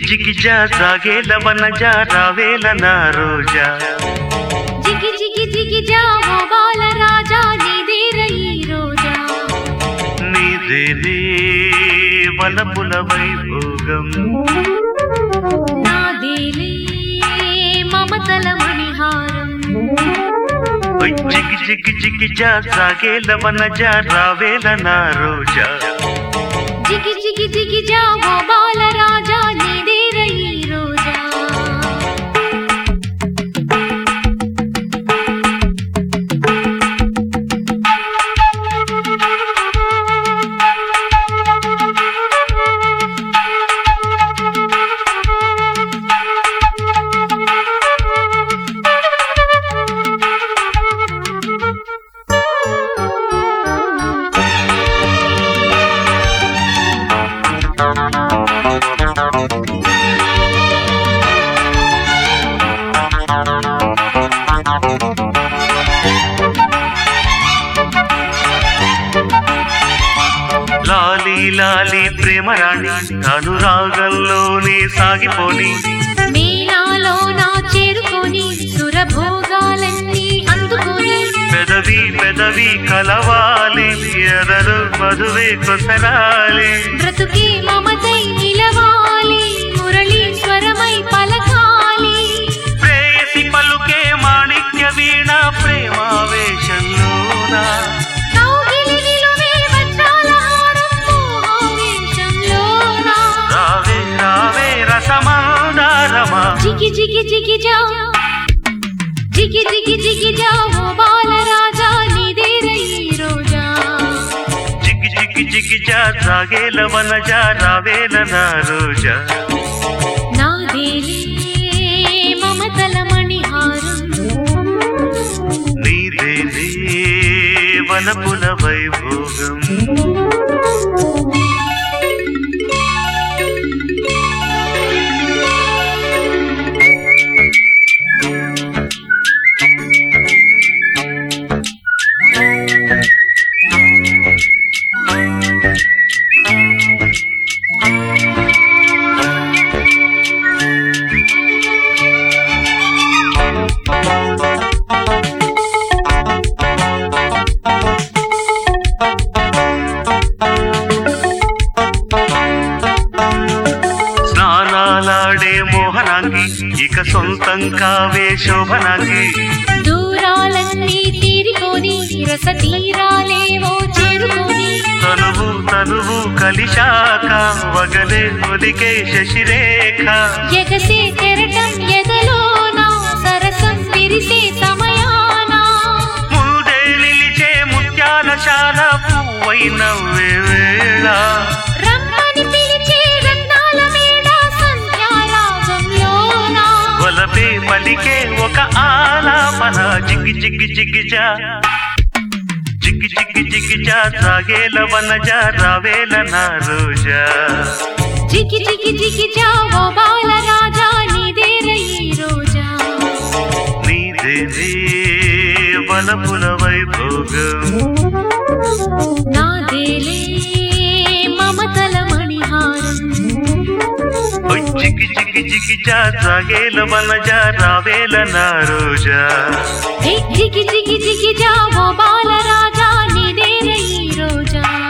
జిగి జా సాగేల వనజా రావేల నా రోజా జిగి జిగి జిగి జావో బాల రాజా నీదేర ఈ రోజా నీదేనే వనపుల వైభోగం నాదేలే మమతల మణిహారం ఓయ్ జిగి జిగి జిగి జా సాగేల వనజా రావేల నా రోజా జిగి జిగి జిగి జావో బాల రాజా నీదేర ఈ రోజా లాలి లాలి ప్రేమ రాణి అనురాగంలోనే సాగిపోని మీనాలో నా చేరుకొని సురభోగాలన్నీ అందుకొని పెదవి పెదవి కలవాలి ఎదరు మధువే కొసరాలి బ్రతుకే మమతై నిలవాలి మురళీశ్వరమై పలకాలి ప్రేయసి పలుకే మాణిక్య వీణ ప్రేమావేశంలోన కౌగిలి నిలువే వజ్రాల హారం మోహావేశంలోన. రావే రావే రసమాదారమా జిగి జిగి జిగి జా జిగి జిగి జిగి జా ఓ బాలరాజా నీదేర ఈ రోజా జిగి జిగి జిగి జా సాగేల వనజా రావేల నా రోజా నాదేలే మమతల మణిహారం నీదేనే వనపుల వైభోగం స్నానాలాడే మోహనాంగి ఇక సొంతం కావే శోభనాంగి దూరాలన్నీ తీరికొని రస తీరాలేవో చేరుకొని తనువు తనువు కలిశాక వగలే ఒదికే శశిరేఖ ఎగసే కెరటం ఎదలోన సరసం విరిసే సమయాన ముందే నిలిచే ముత్యాల శాల పువ్వైన వేళ రమ్మని పిలిచే రత్నాల మేడ సంధ్యారాగంలోన వలపే పలికే ఒక ఆలాపన జిగ్గి జిగ్గి జిగ్గిజా జిగ్గి జిగ్గి జిగ్గిజా సాగేల వనజా రావేల నా రోజా జిగి జిగి జిగి జావో బాల రాజా నీదేర ఈ రోజా నీదేనే వలపుల వైభోగం నాదేలే మమతల మణిహారం ఓయ్ జిగ్గి జిగ్గి జిగ్గిజా సాగేల వనజా రావేల నా రోజా ఏ జిగి జిగి జిగి జావో బాల రాజా నీదేర ఈ రోజా